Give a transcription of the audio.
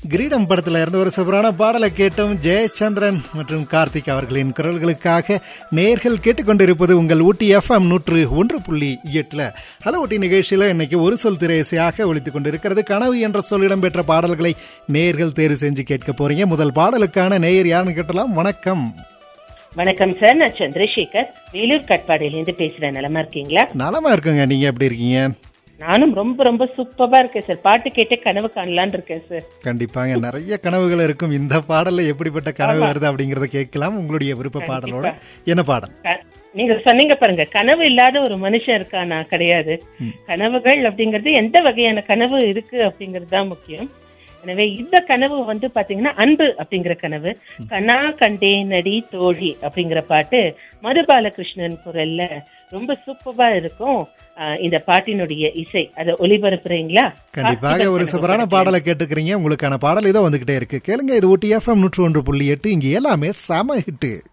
கிரீடம் படத்துல இருந்து ஒரு சூப்பரான பாடலை கேட்டோம் ஜெயச்சந்திரன் மற்றும் கார்த்திக் அவர்களின் குரல்களுக்காக நேர்கள் கேட்டுக்கொண்டிருப்பது உங்கள் ஊட்டி எஃப்எம் நூற்று ஒன்று புள்ளி எட்டுல ஹலோ ஊட்டி நிகழ்ச்சியில இன்னைக்கு ஒரு சொல் திரையசையாக ஒழித்துக் கொண்டிருக்கிறது கனவு என்ற சொல் இடம்பெற்ற பாடல்களை நேர்கள் தேர்வு செஞ்சு கேட்க போறீங்க முதல் பாடலுக்கான நேயர் யாருன்னு கேட்டலாம் வணக்கம் வணக்கம் சார் நான் சந்திரசேகர் வேலூர் கட்பாடியிலேருந்து பேசுறேன் நலமா இருக்கீங்களா நலமா இருக்குங்க நீங்க எப்படி இருக்கீங்க நானும் ரொம்ப ரொம்ப சூப்பரா இருக்கேன் சார் பாட்டு கேட்டே கனவு காணலான்னு இருக்கேன் சார் கண்டிப்பாங்க நிறைய கனவுகள் இருக்கும் இந்த பாடல்ல எப்படிப்பட்ட கனவு வருது அப்படிங்கறத கேட்கலாம் உங்களுடைய விருப்ப பாடலோட என்ன பாடல் க- நீங்க சொன்னீங்க பாருங்க கனவு இல்லாத ஒரு மனுஷன் இருக்கானா கிடையாது கனவுகள் அப்படிங்கிறது எந்த வகையான கனவு இருக்கு அப்படிங்கிறது தான் முக்கியம் எனவே இந்த கனவு வந்து பாத்தீங்கன்னா அன்பு அப்படிங்கிற கனவு கனா கண்டே நடி தோழி அப்படிங்கிற பாட்டு மதுபாலகிருஷ்ணன் குரல்ல ரொம்ப சூப்பரா இருக்கும் ஆஹ் இந்த பாட்டினுடைய இசை அதை ஒளிபரப்புறீங்களா கண்டிப்பாக ஒரு சூப்பரான பாடலை கேட்டுக்கிறீங்க உங்களுக்கான பாடல் இதோ வந்துகிட்டே இருக்கு கேளுங்க இது ஊட்டி எஃப்எம் நூற்று ஒன்று புள்ளி எட்டு இங்க எல்லாமே செம ஹிட்டு